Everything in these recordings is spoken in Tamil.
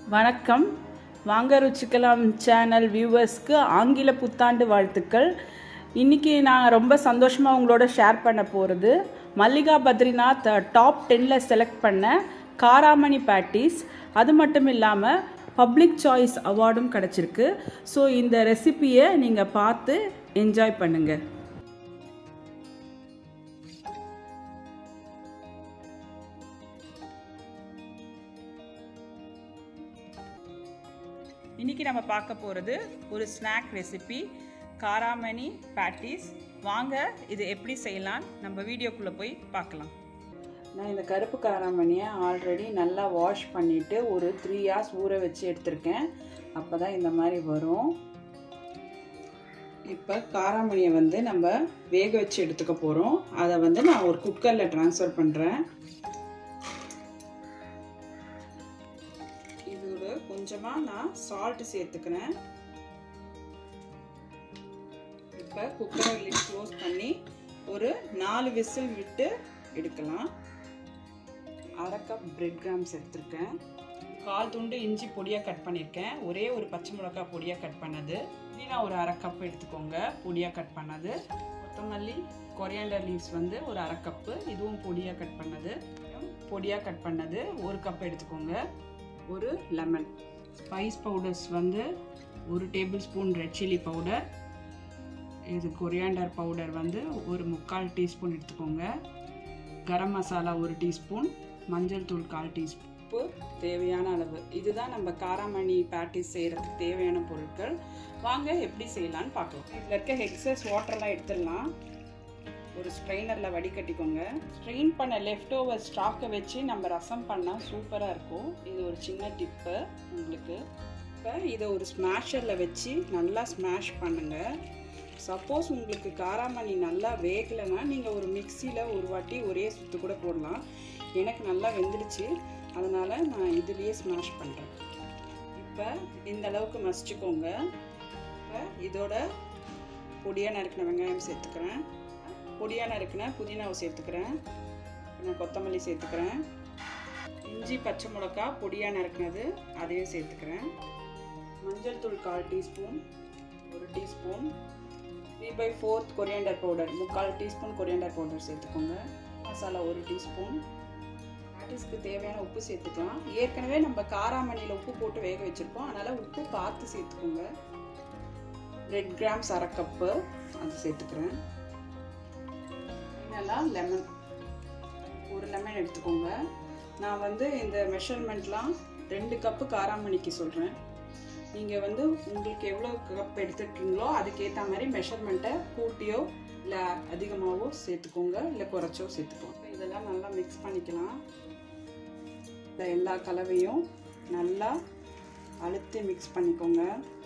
வணக்கம் வாங்க ருச்சிக்கலாம் சேனல் வியூவர்ஸ்க்கு ஆங்கில புத்தாண்டு வாழ்த்துக்கள் இன்றைக்கி நான் ரொம்ப சந்தோஷமாக உங்களோட ஷேர் பண்ண போகிறது மல்லிகா பத்ரிநாத் டாப் டென்னில் செலக்ட் பண்ண காராமணி பேட்டிஸ் அது மட்டும் இல்லாமல் பப்ளிக் சாய்ஸ் அவார்டும் கிடச்சிருக்கு ஸோ இந்த ரெசிபியை நீங்கள் பார்த்து என்ஜாய் பண்ணுங்கள் இன்றைக்கி நம்ம பார்க்க போகிறது ஒரு ஸ்நாக் ரெசிபி காராமணி பேட்டிஸ் வாங்க இது எப்படி செய்யலாம் நம்ம வீடியோக்குள்ளே போய் பார்க்கலாம் நான் இந்த கருப்பு காராமணியை ஆல்ரெடி நல்லா வாஷ் பண்ணிவிட்டு ஒரு த்ரீ ஹார்ஸ் ஊற வச்சு எடுத்திருக்கேன் அப்போ தான் இந்த மாதிரி வரும் இப்போ காராமணியை வந்து நம்ம வேக வச்சு எடுத்துக்க போகிறோம் அதை வந்து நான் ஒரு குக்கரில் ட்ரான்ஸ்ஃபர் பண்ணுறேன் இதோட கொஞ்சமாக நான் சால்ட்டு சேர்த்துக்கிறேன் இப்போ குக்கரை லிட் க்ளோஸ் பண்ணி ஒரு நாலு விசில் விட்டு எடுக்கலாம் அரை கப் பிரெட் கிராம்ஸ் எடுத்திருக்கேன் கால் துண்டு இஞ்சி பொடியாக கட் பண்ணியிருக்கேன் ஒரே ஒரு பச்சை மிளகா பொடியாக கட் பண்ணது புதினா ஒரு அரை கப் எடுத்துக்கோங்க பொடியாக கட் பண்ணது கொத்தமல்லி கொரியாண்டர் லீவ்ஸ் வந்து ஒரு அரை கப்பு இதுவும் பொடியாக கட் பண்ணது பொடியாக கட் பண்ணது ஒரு கப் எடுத்துக்கோங்க ஒரு லெமன் ஸ்பைஸ் பவுடர்ஸ் வந்து ஒரு tablespoon red chilli powder இது கொரியாண்டர் பவுடர் வந்து ஒரு முக்கால் டீஸ்பூன் எடுத்துக்கோங்க கரம் மசாலா ஒரு டீஸ்பூன் மஞ்சள் தூள் கால் டீஸ்பூன் உப்பு தேவையான அளவு இதுதான் நம்ம காராமணி பேட்டிஸ் செய்கிறதுக்கு தேவையான பொருட்கள் வாங்க எப்படி செய்யலான்னு பார்க்கலாம் இதில் இருக்க எக்ஸஸ் வாட்டர்லாம் எடுத்துடலாம் ஒரு ஸ்ட்ரெயினரில் வடிகட்டிக்கோங்க ஸ்ட்ரெயின் பண்ண லெஃப்ட் ஓவர் ஸ்டாக்கை வச்சு நம்ம ரசம் பண்ணால் சூப்பராக இருக்கும் இது ஒரு சின்ன டிப்பு உங்களுக்கு இப்போ இதை ஒரு ஸ்மாஷரில் வச்சு நல்லா ஸ்மாஷ் பண்ணுங்கள் சப்போஸ் உங்களுக்கு காராமணி நல்லா வேகலைன்னா நீங்கள் ஒரு மிக்சியில் ஒரு வாட்டி ஒரே சுற்று கூட போடலாம் எனக்கு நல்லா வெந்துடுச்சு அதனால் நான் இதுலேயே ஸ்மாஷ் பண்ணுறேன் இப்போ இந்த அளவுக்கு மசிச்சுக்கோங்க இப்போ இதோட பொடியாக நறுக்கின வெங்காயம் சேர்த்துக்கிறேன் பொடியாக நறுக்கின புதினாவை சேர்த்துக்கிறேன் நான் கொத்தமல்லி சேர்த்துக்கிறேன் இஞ்சி பச்சை மிளகா பொடியாக நறுக்கினது அதையும் சேர்த்துக்கிறேன் மஞ்சள் தூள் கால் டீஸ்பூன் ஒரு teaspoon three by fourth coriander powder முக்கால் டீஸ்பூன் கொரியாண்டர் பவுடர் சேர்த்துக்கோங்க மசாலா ஒரு டீஸ்பூன் பேட்டிஸ்க்கு தேவையான உப்பு சேர்த்துக்கலாம் ஏற்கனவே நம்ம காராமணியில் உப்பு போட்டு வேக வச்சுருக்கோம் அதனால் உப்பு பார்த்து சேர்த்துக்கோங்க ரெட் கிராம்ஸ் அரை கப்பு அது சேர்த்துக்கிறேன் ஃபைனலாக லெமன் ஒரு லெமன் எடுத்துக்கோங்க நான் வந்து இந்த மெஷர்மெண்ட்லாம் ரெண்டு கப்பு காராமணிக்கு சொல்கிறேன் நீங்கள் வந்து உங்களுக்கு எவ்வளோ கப் எடுத்துருக்கீங்களோ அதுக்கேற்ற மாதிரி மெஷர்மெண்ட்டை கூட்டியோ இல்லை அதிகமாகவோ சேர்த்துக்கோங்க இல்லை குறைச்சோ சேர்த்துக்கோங்க இதெல்லாம் நல்லா மிக்ஸ் பண்ணிக்கலாம் இந்த எல்லா கலவையும் நல்லா அழுத்தி மிக்ஸ் பண்ணிக்கோங்க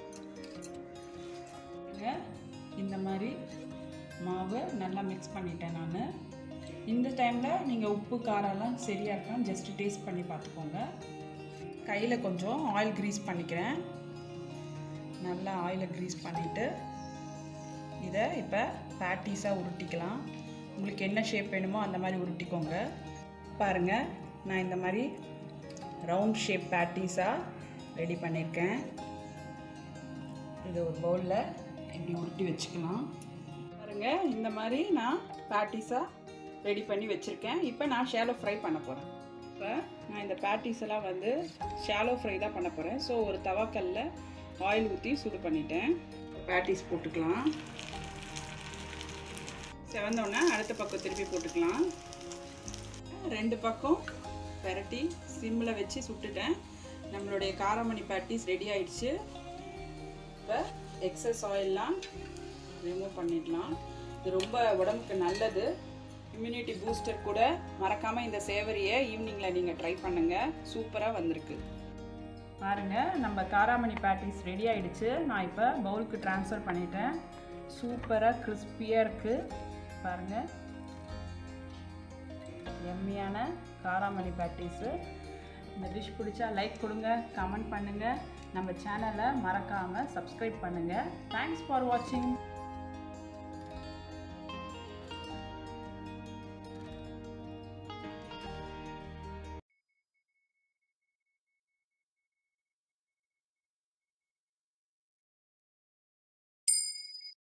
இந்த மாதிரி மாவு நல்லா மிக்ஸ் பண்ணிட்டேன் நான் இந்த டைமில் நீங்கள் உப்பு காரம்லாம் சரியாக இருக்கான்னு ஜஸ்ட் டேஸ்ட் பண்ணி பார்த்துக்கோங்க கையில் கொஞ்சம் ஆயில் க்ரீஸ் பண்ணிக்கிறேன் நல்லா ஆயிலை க்ரீஸ் பண்ணிவிட்டு இதை இப்போ பேட்டீஸாக உருட்டிக்கலாம் உங்களுக்கு என்ன ஷேப் வேணுமோ அந்த மாதிரி உருட்டிக்கோங்க பாருங்கள் நான் இந்த மாதிரி ரவுண்ட் ஷேப் பேட்டீஸாக ரெடி பண்ணியிருக்கேன் இது ஒரு பவுலில் இப்படி உருட்டி வச்சுக்கலாம் பாருங்கள் இந்த மாதிரி நான் பேட்டீஸாக ரெடி பண்ணி வச்சுருக்கேன் இப்போ நான் ஷேலோ ஃப்ரை பண்ண போகிறேன் இப்போ நான் இந்த பேட்டீஸ் எல்லாம் வந்து ஷாலோ ஃப்ரை தான் பண்ண போகிறேன் ஸோ ஒரு தவாக்கல்ல ஆயில் ஊற்றி சுடு பண்ணிட்டேன் பேட்டிஸ் போட்டுக்கலாம் செவந்தோடனே அடுத்த பக்கம் திருப்பி போட்டுக்கலாம் ரெண்டு பக்கம் பெரட்டி சிம்மில் வச்சு சுட்டுட்டேன் நம்மளுடைய காரமணி பேட்டிஸ் ரெடி ஆயிடுச்சு இப்போ எக்ஸஸ் ஆயிலெலாம் ரிமூவ் பண்ணிடலாம் இது ரொம்ப உடம்புக்கு நல்லது இம்யூனிட்டி பூஸ்டர் கூட மறக்காமல் இந்த சேவரியை ஈவினிங்கில் நீங்கள் ட்ரை பண்ணுங்கள் சூப்பராக வந்திருக்கு பாருங்கள் நம்ம காராமணி பேட்டிஸ் ரெடி ஆகிடுச்சு நான் இப்போ பவுலுக்கு ட்ரான்ஸ்ஃபர் பண்ணிட்டேன் சூப்பராக கிறிஸ்பியாக இருக்குது பாருங்கள் எம்மியான காராமணி பேட்டிஸு இந்த டிஷ் பிடிச்சா லைக் கொடுங்க கமெண்ட் பண்ணுங்கள் நம்ம சேனலை மறக்காமல் சப்ஸ்கிரைப் பண்ணுங்கள் தேங்க்ஸ் ஃபார் வாட்சிங்